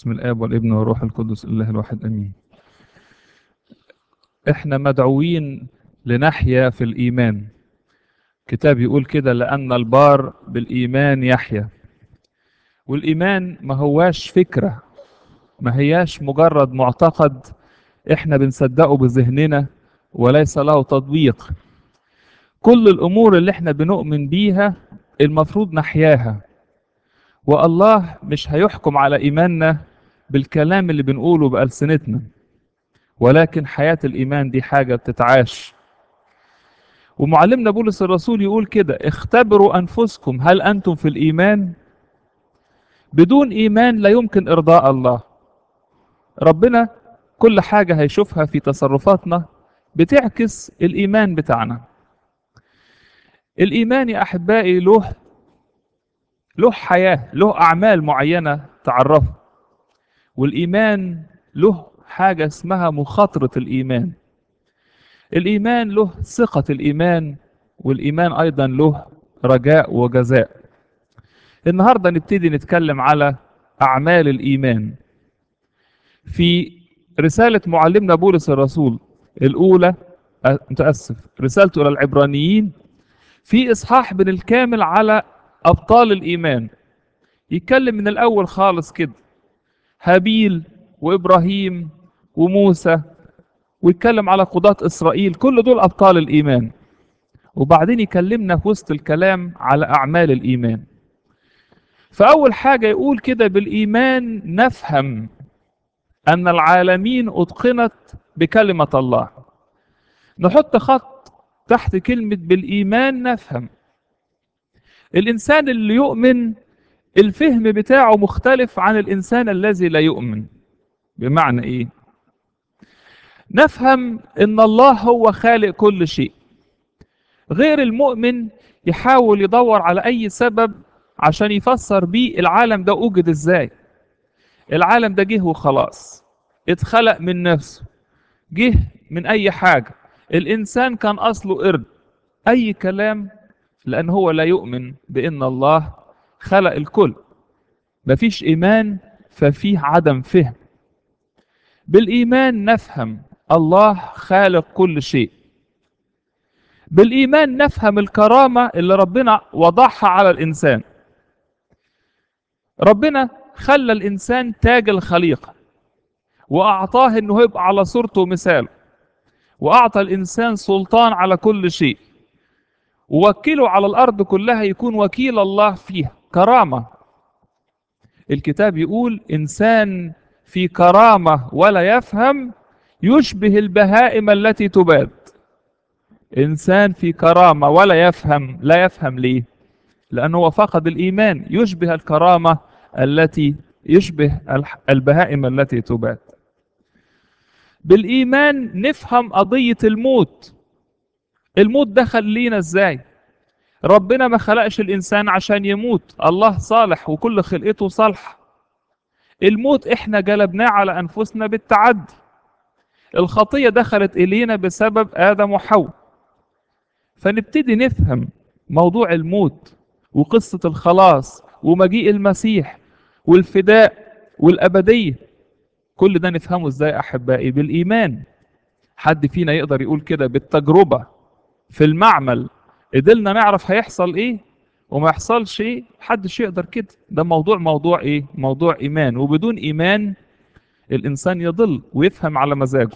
بسم الآب والابن والروح القدس الله الواحد أمين احنا مدعوين لنحيا في الإيمان كتاب يقول كده لأن البار بالإيمان يحيا والإيمان ما هواش فكرة ما هياش مجرد معتقد احنا بنصدقه بذهننا وليس له تطبيق كل الأمور اللي احنا بنؤمن بيها المفروض نحياها والله مش هيحكم على إيماننا بالكلام اللي بنقوله بألسنتنا ولكن حياة الإيمان دي حاجة بتتعاش ومعلمنا بولس الرسول يقول كده اختبروا أنفسكم هل أنتم في الإيمان بدون إيمان لا يمكن إرضاء الله ربنا كل حاجة هيشوفها في تصرفاتنا بتعكس الإيمان بتاعنا الإيمان يا أحبائي له له حياة له أعمال معينة تعرفه والإيمان له حاجة اسمها مخاطرة الإيمان الإيمان له ثقة الإيمان والإيمان أيضا له رجاء وجزاء النهاردة نبتدي نتكلم على أعمال الإيمان في رسالة معلمنا بولس الرسول الأولى متأسف رسالته إلى العبرانيين في إصحاح بن الكامل على أبطال الإيمان يتكلم من الأول خالص كده هابيل وإبراهيم وموسى ويتكلم على قضاة إسرائيل كل دول أبطال الإيمان وبعدين يكلمنا في وسط الكلام على أعمال الإيمان فأول حاجة يقول كده بالإيمان نفهم أن العالمين أتقنت بكلمة الله نحط خط تحت كلمة بالإيمان نفهم الإنسان اللي يؤمن الفهم بتاعه مختلف عن الإنسان الذي لا يؤمن بمعنى إيه؟ نفهم إن الله هو خالق كل شيء غير المؤمن يحاول يدور على أي سبب عشان يفسر بيه العالم ده وجد إزاي العالم ده جه وخلاص اتخلق من نفسه جه من أي حاجة الإنسان كان أصله قرد أي كلام لأن هو لا يؤمن بأن الله خلق الكل مفيش إيمان ففيه عدم فهم بالإيمان نفهم الله خالق كل شيء بالإيمان نفهم الكرامة اللي ربنا وضعها على الإنسان ربنا خلى الإنسان تاج الخليقة وأعطاه أنه يبقى على صورته ومثاله وأعطى الإنسان سلطان على كل شيء ووكله على الأرض كلها يكون وكيل الله فيها كرامة الكتاب يقول إنسان في كرامة ولا يفهم يشبه البهائم التي تباد إنسان في كرامة ولا يفهم لا يفهم ليه لأنه هو فقد الإيمان يشبه الكرامة التي يشبه البهائم التي تباد بالإيمان نفهم قضية الموت الموت دخل لينا ازاي ربنا ما خلقش الإنسان عشان يموت الله صالح وكل خلقته صالحة الموت احنا جلبناه على أنفسنا بالتعدي الخطية دخلت إلينا بسبب آدم وحواء فنبتدي نفهم موضوع الموت وقصة الخلاص ومجيء المسيح والفداء والأبدية كل ده نفهمه ازاي أحبائي بالإيمان حد فينا يقدر يقول كده بالتجربة في المعمل قدرنا نعرف هيحصل ايه وما يحصلش ايه محدش يقدر كده ده موضوع موضوع ايه موضوع ايمان وبدون ايمان الانسان يضل ويفهم على مزاجه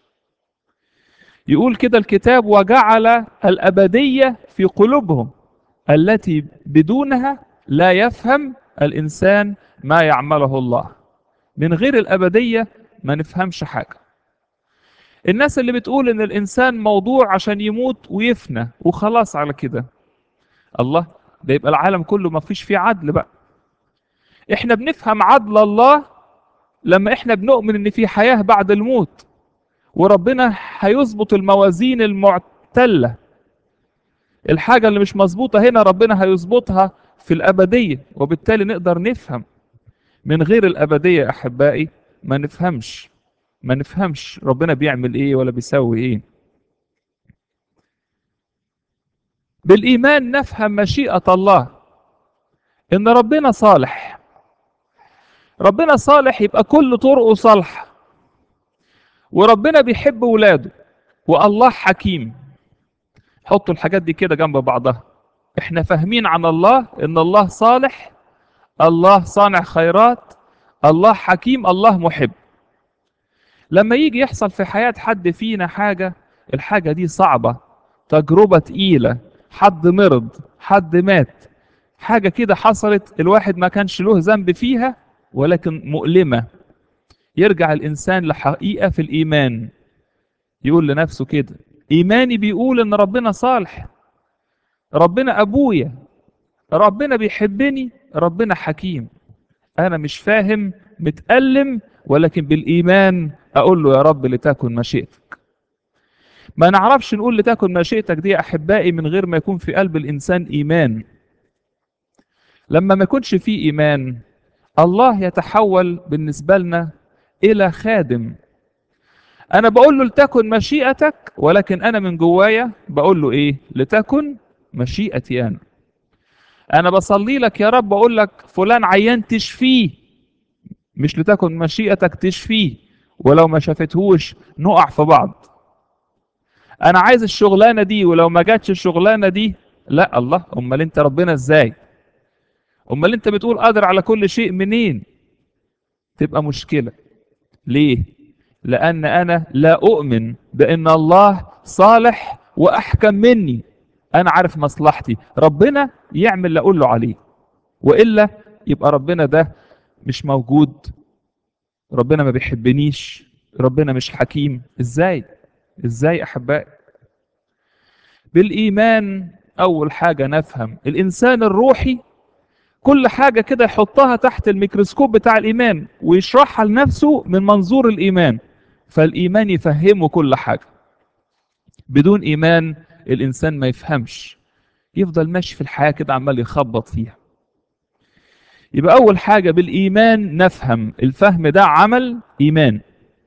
يقول كده الكتاب وجعل الابديه في قلوبهم التي بدونها لا يفهم الانسان ما يعمله الله من غير الابديه ما نفهمش حاجه الناس اللي بتقول ان الانسان موضوع عشان يموت ويفنى وخلاص على كده الله ده يبقى العالم كله ما فيش فيه عدل بقى احنا بنفهم عدل الله لما احنا بنؤمن ان في حياة بعد الموت وربنا هيظبط الموازين المعتلة الحاجة اللي مش مظبوطة هنا ربنا هيظبطها في الأبدية وبالتالي نقدر نفهم من غير الأبدية أحبائي ما نفهمش ما نفهمش ربنا بيعمل ايه ولا بيسوي ايه بالايمان نفهم مشيئه الله ان ربنا صالح ربنا صالح يبقى كل طرقه صالحة وربنا بيحب ولاده والله حكيم حطوا الحاجات دي كده جنب بعضها احنا فاهمين عن الله ان الله صالح الله صانع خيرات الله حكيم الله محب لما يجي يحصل في حياة حد فينا حاجة الحاجة دي صعبة تجربة تقيلة حد مرض حد مات حاجة كده حصلت الواحد ما كانش له ذنب فيها ولكن مؤلمة يرجع الإنسان لحقيقة في الإيمان يقول لنفسه كده إيماني بيقول إن ربنا صالح ربنا أبويا ربنا بيحبني ربنا حكيم أنا مش فاهم متألم ولكن بالإيمان أقول له يا رب لتكن مشيئتك ما نعرفش نقول لتكن مشيئتك دي يا أحبائي من غير ما يكون في قلب الإنسان إيمان لما ما يكونش فيه إيمان الله يتحول بالنسبة لنا إلى خادم أنا بقول له لتكن مشيئتك ولكن أنا من جوايا بقول له إيه لتكن مشيئتي أنا أنا بصلي لك يا رب أقول لك فلان عيان تشفيه مش لتكن مشيئتك تشفيه ولو ما شافتهوش نقع في بعض أنا عايز الشغلانة دي ولو ما جاتش الشغلانة دي لا الله أمال أنت ربنا إزاي امال انت بتقول قادر على كل شيء منين تبقى مشكله ليه لان انا لا اؤمن بان الله صالح واحكم مني انا عارف مصلحتي ربنا يعمل اللي اقول له عليه والا يبقى ربنا ده مش موجود ربنا ما بيحبنيش ربنا مش حكيم ازاي ازاي احبائي بالايمان اول حاجه نفهم الانسان الروحي كل حاجة كده يحطها تحت الميكروسكوب بتاع الإيمان ويشرحها لنفسه من منظور الإيمان فالإيمان يفهمه كل حاجة بدون إيمان الإنسان ما يفهمش يفضل ماشي في الحياة كده عمال يخبط فيها يبقى أول حاجة بالإيمان نفهم الفهم ده عمل إيمان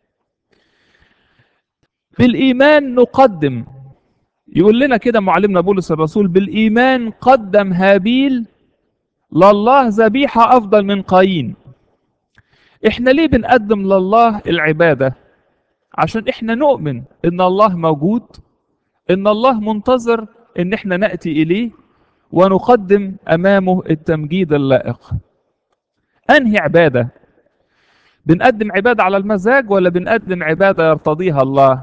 بالإيمان نقدم يقول لنا كده معلمنا بولس الرسول بالإيمان قدم هابيل لله ذبيحة أفضل من قايين إحنا ليه بنقدم لله العبادة عشان إحنا نؤمن إن الله موجود إن الله منتظر إن إحنا نأتي إليه ونقدم أمامه التمجيد اللائق أنهي عبادة بنقدم عبادة على المزاج ولا بنقدم عبادة يرتضيها الله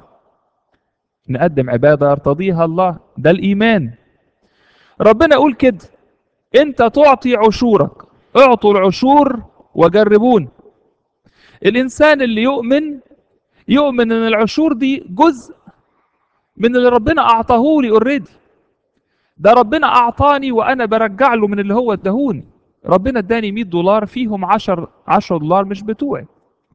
نقدم عبادة يرتضيها الله ده الإيمان ربنا يقول كده انت تعطي عشورك اعطوا العشور وجربون الانسان اللي يؤمن يؤمن ان العشور دي جزء من اللي ربنا اعطاه لي اوريدي ده ربنا اعطاني وانا برجع له من اللي هو اداهوني ربنا اداني 100 دولار فيهم 10 10 دولار مش بتوعي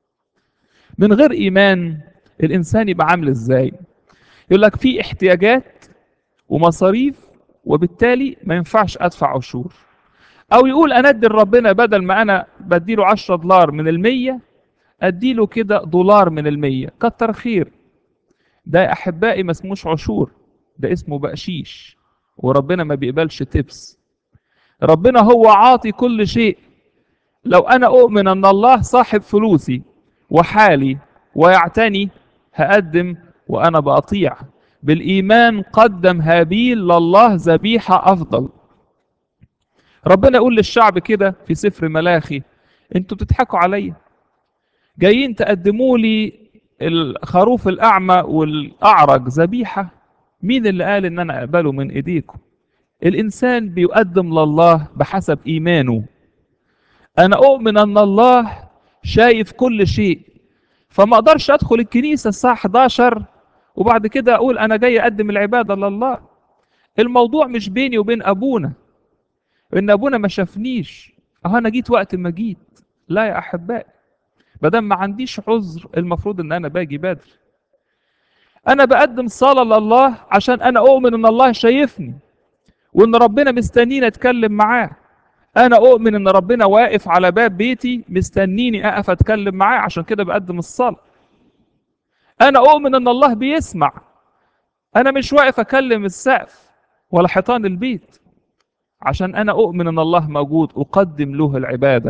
من غير ايمان الانسان يبقى عامل ازاي يقول لك في احتياجات ومصاريف وبالتالي ما ينفعش ادفع عشور او يقول انا ادي لربنا بدل ما انا بديله 10 دولار من المية اديله كده دولار من المية كتر خير ده يا احبائي ما اسموش عشور ده اسمه بقشيش وربنا ما بيقبلش تبس ربنا هو عاطي كل شيء لو انا اؤمن ان الله صاحب فلوسي وحالي ويعتني هقدم وانا بأطيع بالإيمان قدم هابيل لله ذبيحة أفضل ربنا يقول للشعب كده في سفر ملاخي انتوا بتضحكوا عليا جايين تقدموا لي الخروف الأعمى والأعرج ذبيحة مين اللي قال إن أنا أقبله من إيديكم الإنسان بيقدم لله بحسب إيمانه أنا أؤمن أن الله شايف كل شيء فما أقدرش أدخل الكنيسة الساعة 11 وبعد كده اقول انا جاي اقدم العباده لله الموضوع مش بيني وبين ابونا ان ابونا ما شافنيش اه انا جيت وقت ما جيت لا يا احبائي بدل ما عنديش عذر المفروض ان انا باجي بدري انا بقدم صلاه لله عشان انا اؤمن ان الله شايفني وان ربنا مستنيني اتكلم معاه انا اؤمن ان ربنا واقف على باب بيتي مستنيني اقف اتكلم معاه عشان كده بقدم الصلاه انا اؤمن ان الله بيسمع انا مش واقف اكلم السقف ولا حيطان البيت عشان انا اؤمن ان الله موجود اقدم له العباده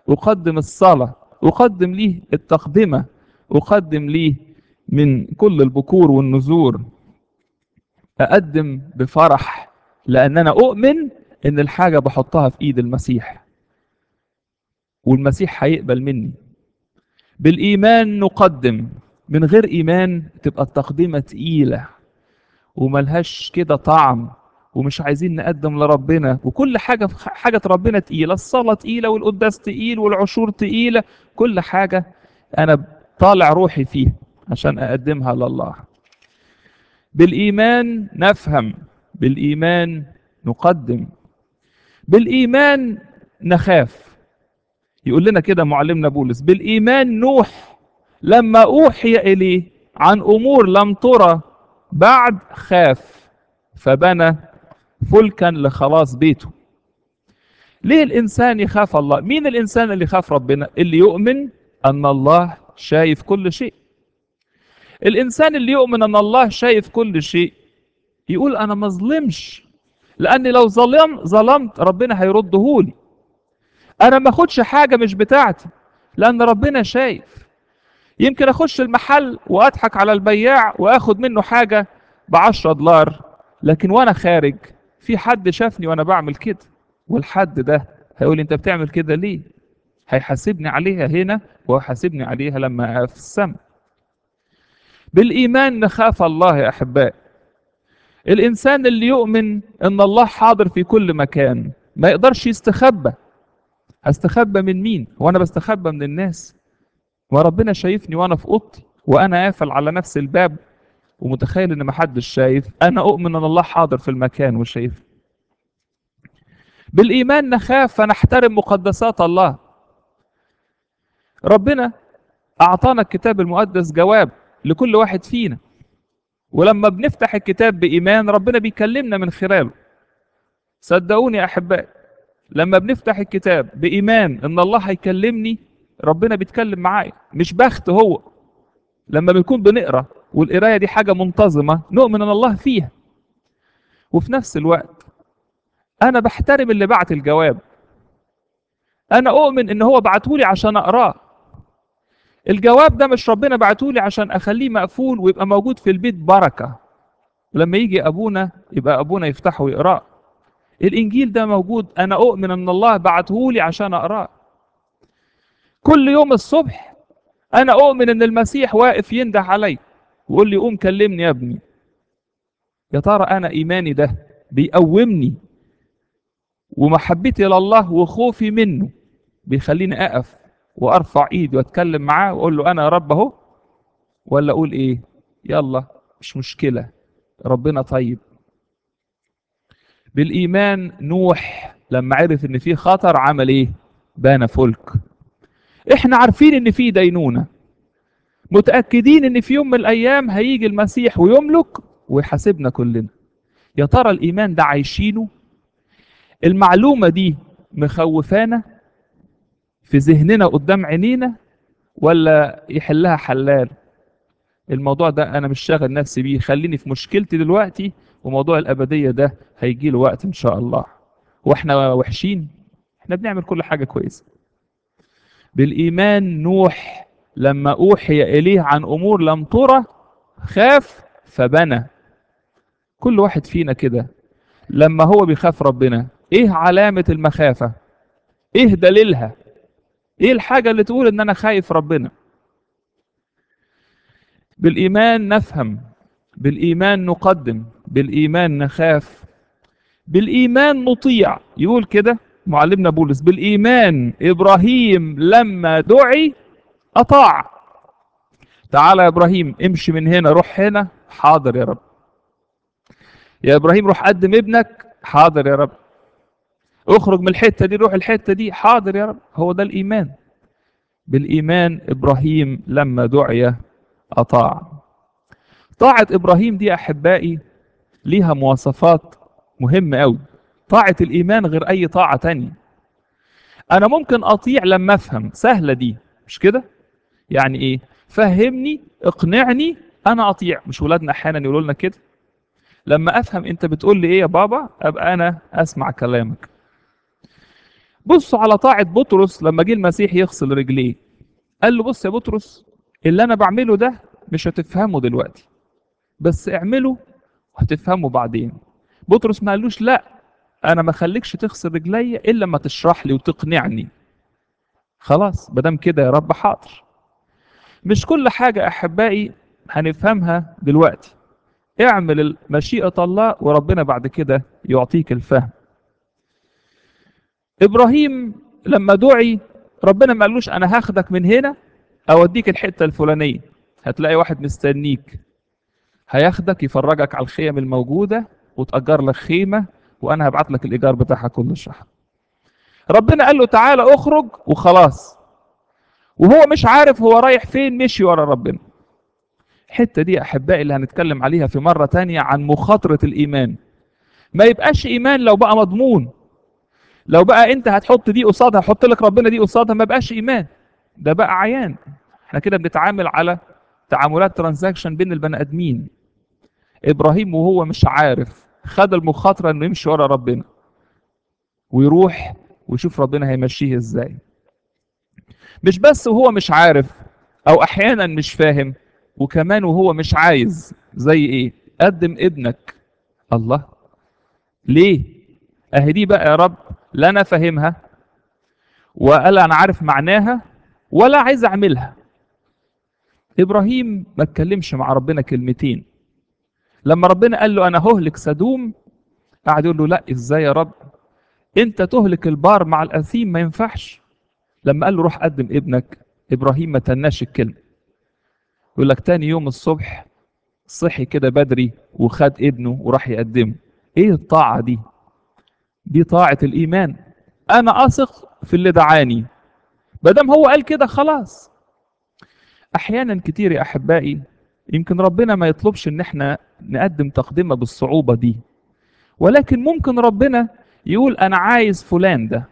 أقدم الصلاة أقدم ليه التقدمة أقدم ليه من كل البكور والنذور أقدم بفرح لأن أنا أؤمن إن الحاجة بحطها في إيد المسيح والمسيح هيقبل مني بالإيمان نقدم من غير إيمان تبقى التقدمة تقيلة وملهاش كده طعم ومش عايزين نقدم لربنا وكل حاجة في حاجة ربنا تقيلة الصلاة تقيلة والقداس تقيل والعشور تقيلة كل حاجة أنا طالع روحي فيه عشان أقدمها لله بالإيمان نفهم بالإيمان نقدم بالإيمان نخاف يقول لنا كده معلمنا بولس بالإيمان نوح لما أوحي إليه عن أمور لم ترى بعد خاف فبنى فلكا لخلاص بيته ليه الإنسان يخاف الله مين الإنسان اللي يخاف ربنا اللي يؤمن أن الله شايف كل شيء الإنسان اللي يؤمن أن الله شايف كل شيء يقول أنا ما ظلمش لأني لو ظلم ظلمت ربنا هيردهولي أنا ما أخدش حاجة مش بتاعتي لأن ربنا شايف يمكن أخش المحل وأضحك على البياع وأخد منه حاجة بعشرة دولار لكن وأنا خارج في حد شافني وأنا بعمل كده والحد ده هيقول أنت بتعمل كده ليه هيحاسبني عليها هنا وهيحاسبني عليها لما في السماء بالإيمان نخاف الله يا أحباء الإنسان اللي يؤمن أن الله حاضر في كل مكان ما يقدرش يستخبى هستخبى من مين وأنا بستخبى من الناس وربنا شايفني وأنا في أوضتي وأنا قافل على نفس الباب ومتخيل ان محدش شايف انا اؤمن ان الله حاضر في المكان وشايف بالايمان نخاف فنحترم مقدسات الله ربنا اعطانا الكتاب المقدس جواب لكل واحد فينا ولما بنفتح الكتاب بايمان ربنا بيكلمنا من خلاله صدقوني يا احبائي لما بنفتح الكتاب بايمان ان الله هيكلمني ربنا بيتكلم معايا مش بخت هو لما بنكون بنقرا والقرايه دي حاجه منتظمه نؤمن ان الله فيها وفي نفس الوقت انا بحترم اللي بعت الجواب انا اؤمن ان هو بعتهولي عشان اقراه الجواب ده مش ربنا بعتهولي عشان اخليه مقفول ويبقى موجود في البيت بركه لما يجي ابونا يبقى ابونا يفتحه ويقراه الانجيل ده موجود انا اؤمن ان الله بعتهولي عشان اقراه كل يوم الصبح انا اؤمن ان المسيح واقف ينده علي ويقول لي قوم كلمني يا ابني يا ترى انا ايماني ده بيقومني ومحبتي لله وخوفي منه بيخليني اقف وارفع ايدي واتكلم معاه واقول له انا يا رب اهو ولا اقول ايه يلا مش مشكله ربنا طيب بالايمان نوح لما عرف ان في خطر عمل ايه بنى فلك احنا عارفين ان في دينونه متاكدين ان في يوم من الايام هيجي المسيح ويملك ويحاسبنا كلنا يا ترى الايمان ده عايشينه المعلومه دي مخوفانا في ذهننا قدام عينينا ولا يحلها حلال الموضوع ده انا مش شاغل نفسي بيه خليني في مشكلتي دلوقتي وموضوع الابديه ده هيجي له وقت ان شاء الله واحنا وحشين احنا بنعمل كل حاجه كويسه بالايمان نوح لما اوحي اليه عن امور لم ترى خاف فبنى كل واحد فينا كده لما هو بيخاف ربنا ايه علامه المخافه ايه دليلها ايه الحاجه اللي تقول ان انا خايف ربنا بالايمان نفهم بالايمان نقدم بالايمان نخاف بالايمان نطيع يقول كده معلمنا بولس بالايمان ابراهيم لما دعي اطاع تعالى يا ابراهيم امشي من هنا روح هنا حاضر يا رب يا ابراهيم روح قدم ابنك حاضر يا رب اخرج من الحته دي روح الحته دي حاضر يا رب هو ده الايمان بالايمان ابراهيم لما دعي اطاع طاعه ابراهيم دي احبائي ليها مواصفات مهمه قوي طاعه الايمان غير اي طاعه تانية انا ممكن اطيع لما افهم سهله دي مش كده يعني ايه فهمني اقنعني انا اطيع مش ولادنا احيانا يقولوا لنا كده لما افهم انت بتقول لي ايه يا بابا ابقى انا اسمع كلامك بصوا على طاعة بطرس لما جه المسيح يغسل رجليه قال له بص يا بطرس اللي انا بعمله ده مش هتفهمه دلوقتي بس اعمله وهتفهمه بعدين بطرس ما قالوش لا انا ما خليكش تغسل رجلي الا ما تشرح لي وتقنعني خلاص مادام كده يا رب حاضر مش كل حاجة احبائي هنفهمها دلوقتي اعمل مشيئة الله وربنا بعد كده يعطيك الفهم ابراهيم لما دعي ربنا ما قالوش انا هاخدك من هنا اوديك الحته الفلانيه هتلاقي واحد مستنيك هياخدك يفرجك على الخيم الموجوده وتأجر لك خيمه وانا هبعت لك الايجار بتاعها كل شهر ربنا قال له تعالى اخرج وخلاص وهو مش عارف هو رايح فين مشي ورا ربنا الحته دي احبائي اللي هنتكلم عليها في مره تانية عن مخاطره الايمان ما يبقاش ايمان لو بقى مضمون لو بقى انت هتحط دي قصادها حط لك ربنا دي قصادها ما بقاش ايمان ده بقى عيان احنا كده بنتعامل على تعاملات ترانزاكشن بين البني ادمين ابراهيم وهو مش عارف خد المخاطره انه يمشي ورا ربنا ويروح ويشوف ربنا هيمشيه ازاي مش بس وهو مش عارف او احيانا مش فاهم وكمان وهو مش عايز زي ايه قدم ابنك الله ليه اهي دي بقى يا رب لا انا فاهمها ولا انا عارف معناها ولا عايز اعملها ابراهيم ما اتكلمش مع ربنا كلمتين لما ربنا قال له انا ههلك سدوم قعد يقول له لا ازاي يا رب انت تهلك البار مع الاثيم ما ينفعش لما قال له روح قدم ابنك ابراهيم ما تناش الكلمه يقول لك تاني يوم الصبح صحي كده بدري وخد ابنه وراح يقدمه ايه الطاعه دي دي طاعه الايمان انا اثق في اللي دعاني دام هو قال كده خلاص احيانا كتير يا احبائي يمكن ربنا ما يطلبش ان احنا نقدم تقدمه بالصعوبه دي ولكن ممكن ربنا يقول انا عايز فلان ده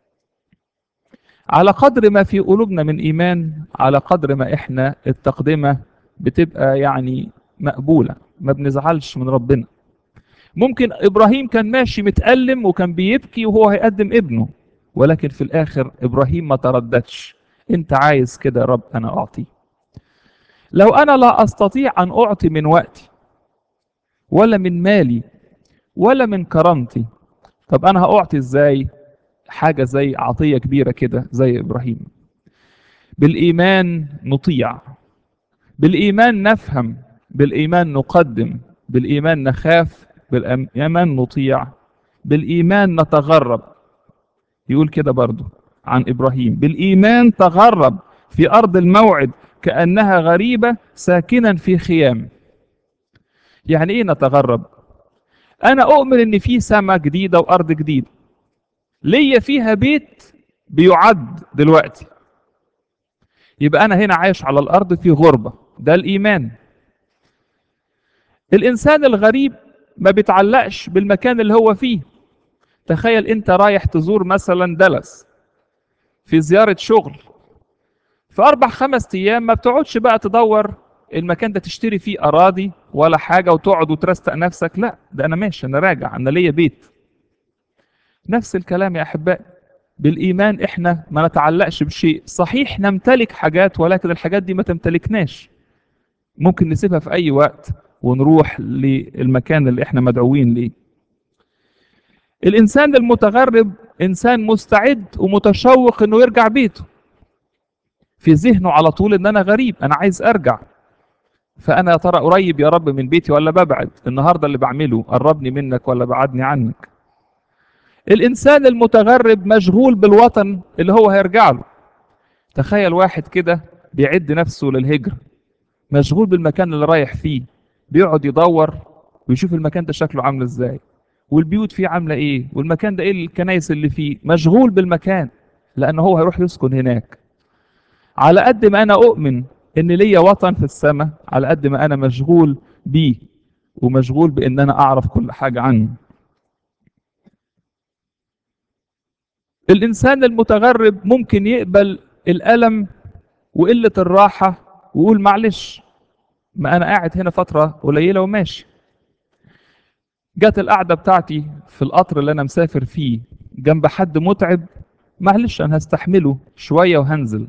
على قدر ما في قلوبنا من ايمان على قدر ما احنا التقدمه بتبقى يعني مقبوله ما بنزعلش من ربنا ممكن ابراهيم كان ماشي متألم وكان بيبكي وهو هيقدم ابنه ولكن في الاخر ابراهيم ما ترددش انت عايز كده يا رب انا اعطي لو انا لا استطيع ان اعطي من وقتي ولا من مالي ولا من كرامتي طب انا هاعطي ازاي حاجه زي عطيه كبيره كده زي ابراهيم بالايمان نطيع بالايمان نفهم بالايمان نقدم بالايمان نخاف بالايمان نطيع بالايمان نتغرب يقول كده برضه عن ابراهيم بالايمان تغرب في ارض الموعد كانها غريبه ساكنا في خيام يعني ايه نتغرب انا اؤمن ان في سماء جديده وارض جديده ليا فيها بيت بيعد دلوقتي يبقى انا هنا عايش على الارض في غربه ده الايمان الانسان الغريب ما بيتعلقش بالمكان اللي هو فيه تخيل انت رايح تزور مثلا دلس في زياره شغل في اربع خمس ايام ما بتقعدش بقى تدور المكان ده تشتري فيه اراضي ولا حاجه وتقعد وترستق نفسك لا ده انا ماشي انا راجع انا ليا بيت نفس الكلام يا احبائي بالايمان احنا ما نتعلقش بشيء صحيح نمتلك حاجات ولكن الحاجات دي ما تمتلكناش ممكن نسيبها في اي وقت ونروح للمكان اللي احنا مدعوين ليه الانسان المتغرب انسان مستعد ومتشوق انه يرجع بيته في ذهنه على طول ان انا غريب انا عايز ارجع فانا يا ترى قريب يا رب من بيتي ولا ببعد النهارده اللي بعمله قربني منك ولا بعدني عنك الانسان المتغرب مشغول بالوطن اللي هو هيرجع له تخيل واحد كده بيعد نفسه للهجرة مشغول بالمكان اللي رايح فيه بيقعد يدور ويشوف المكان ده شكله عامل ازاي والبيوت فيه عامله ايه والمكان ده ايه الكنايس اللي فيه مشغول بالمكان لان هو هيروح يسكن هناك على قد ما انا اؤمن ان ليا وطن في السماء على قد ما انا مشغول بيه ومشغول بان انا اعرف كل حاجه عنه الانسان المتغرب ممكن يقبل الالم وقله الراحه ويقول معلش ما انا قاعد هنا فتره قليله وماشي جت القعده بتاعتي في القطر اللي انا مسافر فيه جنب حد متعب معلش انا هستحمله شويه وهنزل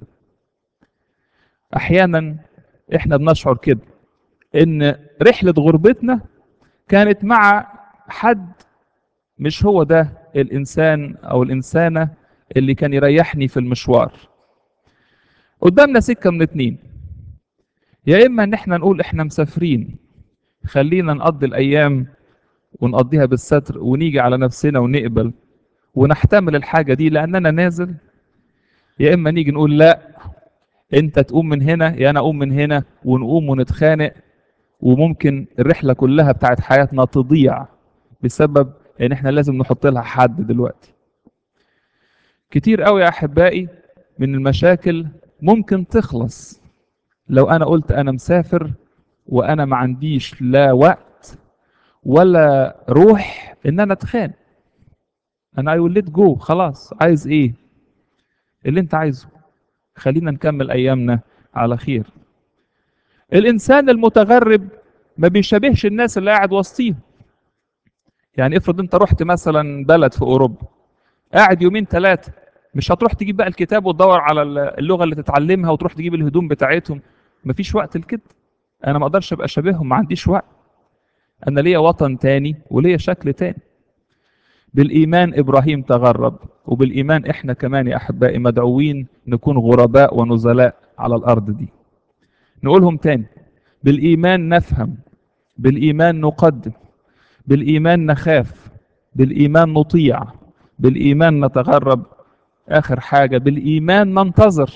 احيانا احنا بنشعر كده ان رحله غربتنا كانت مع حد مش هو ده الانسان او الانسانه اللي كان يريحني في المشوار قدامنا سكه من اتنين يا اما ان احنا نقول احنا مسافرين خلينا نقضي الايام ونقضيها بالستر ونيجي على نفسنا ونقبل ونحتمل الحاجه دي لاننا نازل يا اما نيجي نقول لا انت تقوم من هنا يا انا اقوم من هنا ونقوم ونتخانق وممكن الرحله كلها بتاعت حياتنا تضيع بسبب ان احنا لازم نحط لها حد دلوقتي كتير قوي يا احبائي من المشاكل ممكن تخلص لو انا قلت انا مسافر وانا ما عنديش لا وقت ولا روح ان انا اتخانق انا اي وليت جو خلاص عايز ايه اللي انت عايزه خلينا نكمل ايامنا على خير الانسان المتغرب ما بيشبهش الناس اللي قاعد وسطيهم يعني افرض انت رحت مثلا بلد في اوروبا قاعد يومين ثلاثه مش هتروح تجيب بقى الكتاب وتدور على اللغه اللي تتعلمها وتروح تجيب الهدوم بتاعتهم مفيش وقت لكده انا ما اقدرش ابقى شبههم ما عنديش وقت انا ليا وطن تاني وليا شكل تاني بالايمان ابراهيم تغرب وبالايمان احنا كمان يا احبائي مدعوين نكون غرباء ونزلاء على الارض دي نقولهم تاني بالايمان نفهم بالايمان نقدم بالايمان نخاف بالايمان نطيع بالايمان نتغرب اخر حاجه بالايمان ننتظر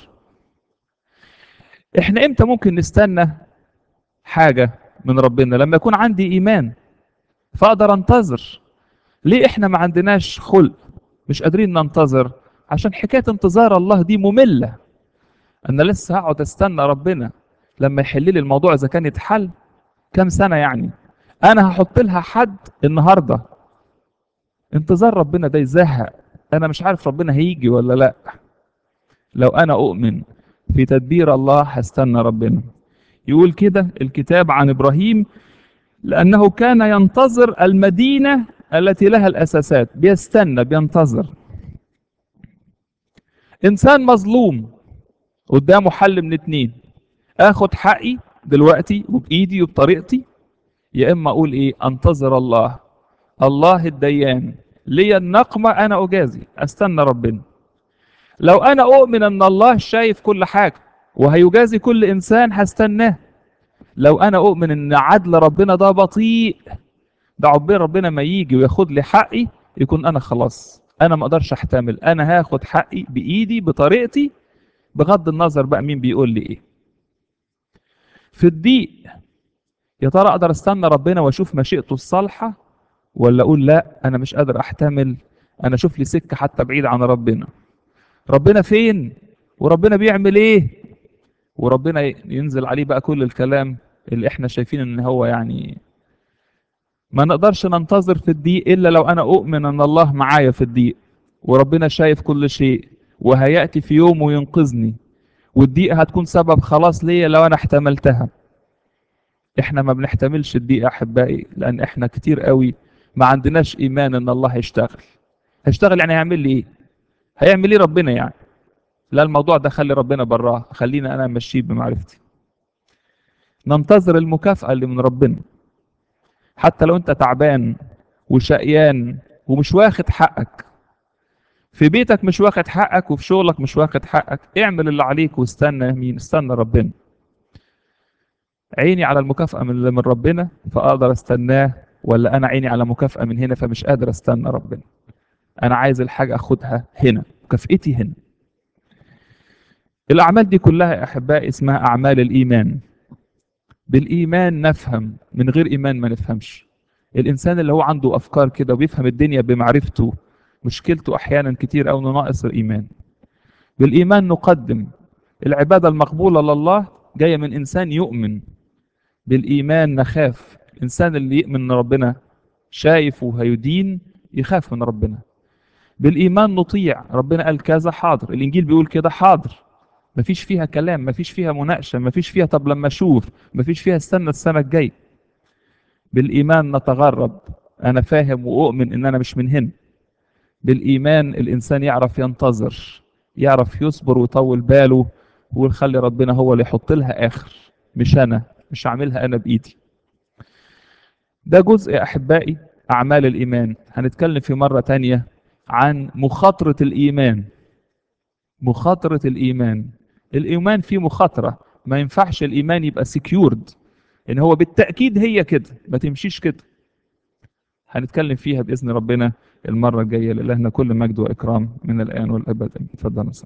احنا امتى ممكن نستنى حاجه من ربنا لما يكون عندي ايمان فاقدر انتظر ليه احنا ما عندناش خلق مش قادرين ننتظر عشان حكايه انتظار الله دي ممله انا لسه هقعد استنى ربنا لما يحل لي الموضوع اذا كان يتحل كام سنه يعني انا هحط لها حد النهارده انتظار ربنا ده يزهق انا مش عارف ربنا هيجي ولا لا لو انا اؤمن في تدبير الله هستنى ربنا يقول كده الكتاب عن ابراهيم لانه كان ينتظر المدينه التي لها الاساسات بيستنى بينتظر انسان مظلوم قدامه حل من اتنين اخد حقي دلوقتي وبايدي وبطريقتي يا اما اقول ايه انتظر الله الله الديان ليا النقمه انا اجازي استنى ربنا لو انا اؤمن ان الله شايف كل حاجه وهيجازي كل انسان هستناه لو انا اؤمن ان عدل ربنا ده بطيء ده عقبال ربنا ما يجي وياخد لي حقي يكون انا خلاص انا ما اقدرش احتمل انا هاخد حقي بايدي بطريقتي بغض النظر بقى مين بيقول لي ايه في الضيق يا ترى اقدر استنى ربنا واشوف مشيئته الصالحه ولا اقول لا انا مش قادر احتمل انا اشوف لي سكه حتى بعيد عن ربنا ربنا فين وربنا بيعمل ايه وربنا ينزل عليه بقى كل الكلام اللي احنا شايفين ان هو يعني ما نقدرش ننتظر في الضيق الا لو انا اؤمن ان الله معايا في الضيق وربنا شايف كل شيء وهياتي في يوم وينقذني والضيق هتكون سبب خلاص ليا لو انا احتملتها احنا ما بنحتملش الضيق احبائي لان احنا كتير قوي ما عندناش ايمان ان الله هيشتغل هيشتغل يعني هيعمل لي ايه هيعمل ايه ربنا يعني لا الموضوع ده خلي ربنا براه خلينا انا امشيه بمعرفتي ننتظر المكافأة اللي من ربنا حتى لو انت تعبان وشقيان ومش واخد حقك في بيتك مش واخد حقك وفي شغلك مش واخد حقك اعمل اللي عليك واستنى مين استنى ربنا عيني على المكافأة من من ربنا فأقدر استناه ولا أنا عيني على مكافأة من هنا فمش قادر استنى ربنا أنا عايز الحاجة أخدها هنا مكافئتي هنا الأعمال دي كلها يا أحبائي اسمها أعمال الإيمان بالإيمان نفهم من غير إيمان ما نفهمش الإنسان اللي هو عنده أفكار كده وبيفهم الدنيا بمعرفته مشكلته أحيانا كتير أو ناقص الإيمان بالإيمان نقدم العبادة المقبولة لله جاية من إنسان يؤمن بالإيمان نخاف الإنسان اللي يؤمن إن ربنا شايف وهيدين يخاف من ربنا بالإيمان نطيع ربنا قال كذا حاضر الإنجيل بيقول كده حاضر مفيش فيها كلام مفيش فيها مناقشة مفيش فيها طب لما أشوف مفيش فيها استنى السنة الجاية بالإيمان نتغرب أنا فاهم وأؤمن إن أنا مش من هنا بالإيمان الإنسان يعرف ينتظر يعرف يصبر ويطول باله ويخلي ربنا هو اللي يحط لها آخر مش أنا مش عاملها أنا بإيدي ده جزء يا أحبائي أعمال الإيمان هنتكلم في مرة تانية عن مخاطرة الإيمان مخاطرة الإيمان الإيمان فيه مخاطرة ما ينفعش الإيمان يبقى سكيورد إن هو بالتأكيد هي كده ما تمشيش كده هنتكلم فيها بإذن ربنا المرة الجاية لله كل مجد وإكرام من الآن والأبد اتفضل